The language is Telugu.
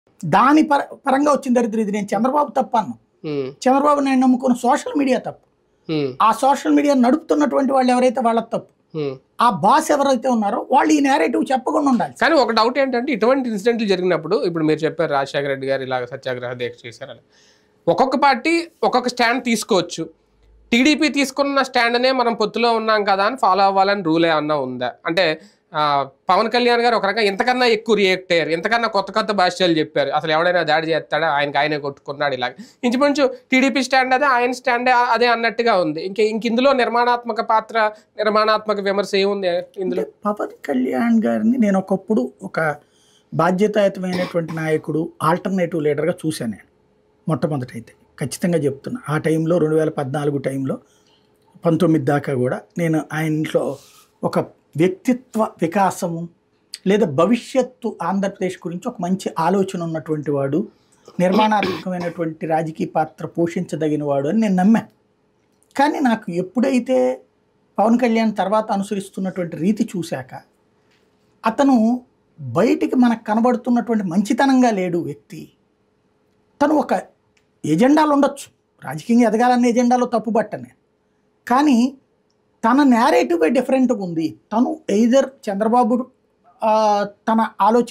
దాని పర పరంగా వచ్చిన దరిద్రం ఇది నేను చంద్రబాబు తప్ప అన్నాను ఉమ్, చంద్రబాబు నాయుడు నమ్ముకున్న సోషల్ మీడియా తప్పు ఉమ్, ఆ సోషల్ మీడియా నడుపుతున్నటువంటి వాళ్ళు ఎవరైతే వాళ్ళ తప్పు ఉమ్. ఆ బాస్ ఎవరైతే ఉన్నారో వాళ్ళు ఈ నేరేటివ్ చెప్పకుండా ఉండాలి కానీ ఒక డౌట్ ఏంటంటే ఇటువంటి ఇన్సిడెంట్లు జరిగినప్పుడు ఇప్పుడు మీరు చెప్పారు రాజశేఖర రెడ్డి గారు ఇలాగ సత్యాగ్రహ దీక్ష చేశారని ఒక్కొక్క పార్టీ ఒక్కొక్క స్టాండ్ తీసుకోవచ్చు టీడీపీ తీసుకున్న స్టాండ్నే మనం పొత్తులో ఉన్నాం కదా అని ఫాలో అవ్వాలని రూల్ ఏమన్నా ఉందా అంటే ఆ, పవన్ కళ్యాణ్ గారు ఒక రకంగా ఎంతకన్నా ఎక్కువ రియాక్ట్ అయ్యారు ఎంతకన్నా కొత్త కొత్త భాష్యాలు చెప్పారు అసలు ఎవడైనా దాడి చేస్తాడా ఆయనకి ఆయనే కొట్టుకున్నాడు ఇలాగ ఇంచుమించు టీడీపీ స్టాండ్ అదే ఆయన స్టాండ్ అదే అన్నట్టుగా ఉంది ఇంక ఇంక ఇందులో నిర్మాణాత్మక పాత్ర నిర్మాణాత్మక విమర్శ ఏముంది ఇందులో పవన్ కళ్యాణ్ గారిని నేను ఒకప్పుడు ఒక బాధ్యతాయుతమైనటువంటి నాయకుడు ఆల్టర్నేటివ్ లీడర్గా చూశాను నేను మొట్టమొదటైతే ఖచ్చితంగా చెప్తున్నా ఆ టైంలో రెండు వేల పద్నాలుగు టైంలో పంతొమ్మిది దాకా కూడా నేను ఆయనలో ఒక వ్యక్తిత్వ వికాసము లేదా భవిష్యత్తు ఆంధ్రప్రదేశ్ గురించి ఒక మంచి ఆలోచన ఉన్నటువంటి వాడు నిర్మాణాత్మకమైనటువంటి రాజకీయ పాత్ర పోషించదగిన వాడు అని నేను నమ్మా కానీ నాకు ఎప్పుడైతే పవన్ కళ్యాణ్ తర్వాత అనుసరిస్తున్నటువంటి రీతి చూశాక అతను బయటికి మనకు కనబడుతున్నటువంటి మంచితనంగా లేడు వ్యక్తి తను ఒక ఎజెండాలు ఉండొచ్చు రాజకీయంగా ఎదగాలన్న ఎజెండాలో తప్పుబట్టను నేను కానీ తన నేరేటివ్ డిఫరెంట్గా ఉంది తను ఎయిదర్ చంద్రబాబు ఆ, తన ఆలోచన